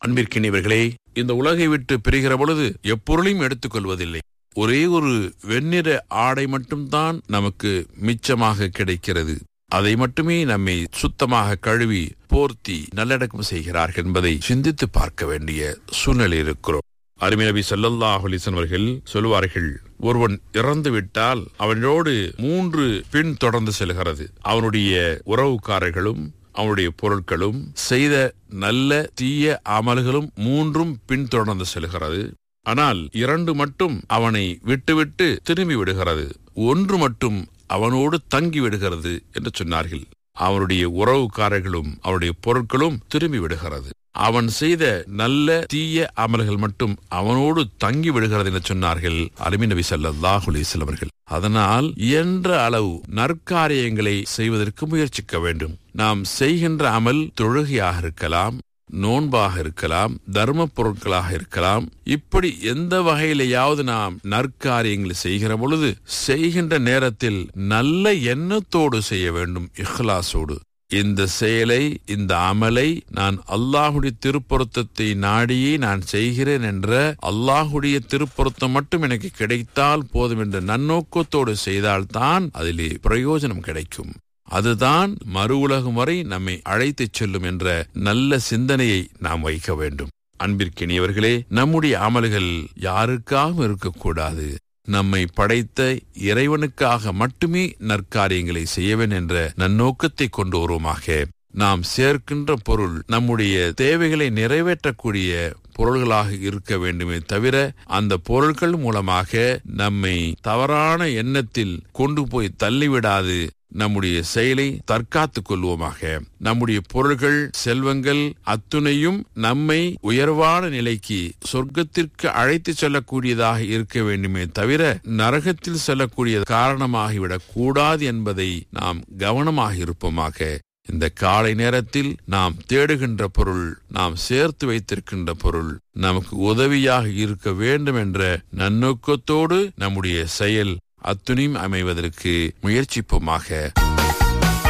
அன்பிற்கினியவர்களே இந்த உலகை விட்டு பிரிகிற பொழுது எப்பொருளையும் எடுத்துக்கொள்வதில்லை ஒரே ஒரு வெண்ணிற ஆடை மட்டும்தான் நமக்கு மிச்சமாக கிடைக்கிறது அதை மட்டுமே நம்மை சுத்தமாக கழுவி போர்த்தி நல்லடக்கம் செய்கிறார்கள் என்பதை சிந்தித்து பார்க்க வேண்டிய சூழ்நிலை இருக்கிறோம் அருமை நபி ஸல்லல்லாஹு அலைஹி வஸல்லம் அவர்கள் சொல்வார்கள் ஒருவன் இறந்து விட்டால் அவனோடு மூன்று பின் தொடர்ந்து செல்கிறது அவனுடைய உறவுக்காரர்களும் அவனுடைய பொருட்களும் செய்த நல்ல தீய அமல்களும் மூன்றும் பின்தொடர்ந்து செல்கிறது ஆனால் இரண்டு மட்டும் அவனை விட்டுவிட்டு திரும்பி விடுகிறது ஒன்று மட்டும் அவனோடு தங்கி விடுகிறது என்று சொன்னார்கள் அவனுடைய உறவுக்காரர்களும் அவனுடைய பொருட்களும் திரும்பி விடுகிறது அவன் செய்த நல்ல தீய அமல்கள் மட்டும் அவனோடு தங்கி விடுகிறது என்று சொன்னார்கள் அருமை நபி ஸல்லல்லாஹு அலைஹி வஸல்லம் அவர்கள் அதனால் இயன்ற அளவு நற்காரியங்களை செய்வதற்கு முயற்சிக்க வேண்டும் நாம் செய்கின்ற அமல் தொழுகையாக இருக்கலாம் நோன்பாக இருக்கலாம் தர்ம பொருட்களாக இருக்கலாம் இப்படி எந்த வகையிலேயாவது நாம் நற்காரியங்களை செய்கிற பொழுது செய்கின்ற நேரத்தில் நல்ல எண்ணத்தோடு செய்ய வேண்டும் இஹ்லாசோடு இந்த செயலை இந்த அமலை நான் அல்லாஹுடைய திருப்பொருத்தத்தை நாடியே நான் செய்கிறேன் என்ற அல்லாஹுடைய திருப்பொருத்தம் மட்டும் எனக்கு கிடைத்தால் போதும் என்ற நன்னோக்கத்தோடு செய்தால்தான் அதிலே பிரயோஜனம் கிடைக்கும் அதுதான் மறு உலகம் வரை நம்மை அழைத்துச் செல்லும் என்ற நல்ல சிந்தனையை நாம் வைக்க வேண்டும் அன்பிற்கினியவர்களே நம்முடைய அமல்கள் யாருக்காகவும் இருக்கக்கூடாது நம்மை படைத்த இறைவனுக்காக மட்டுமே நற்காரியங்களை செய்யவேன் என்ற நன்னோக்கத்தை கொண்டு வருவோமாக நாம் சேர்க்கின்ற பொருள் நம்முடைய தேவைகளை நிறைவேற்றக்கூடிய பொருள்களாக இருக்க வேண்டுமே தவிர அந்த பொருட்கள் மூலமாக நம்மை தவறான எண்ணத்தில் கொண்டு போய் தள்ளிவிடாது நம்முடைய செயலை தற்காத்துக் கொள்வோமாக நம்முடைய பொருள்கள் செல்வங்கள் அத்துணையும் நம்மை உயர்வான நிலைக்கு சொர்க்கத்திற்கு அழைத்து செல்லக்கூடியதாக இருக்க வேண்டுமே தவிர நரகத்தில் செல்லக்கூடிய காரணமாகிவிடக் கூடாது என்பதை நாம் கவனமாக இருப்போமாக இந்த காலை நேரத்தில் நாம் தேடுகின்ற பொருள் நாம் சேர்த்து வைத்திருக்கின்ற பொருள் நமக்கு உதவியாக இருக்க வேண்டும் என்ற நன்னோக்கத்தோடு நம்முடைய செயல் அத்துணையும் அமைவதற்கு முயற்சிப்போமாக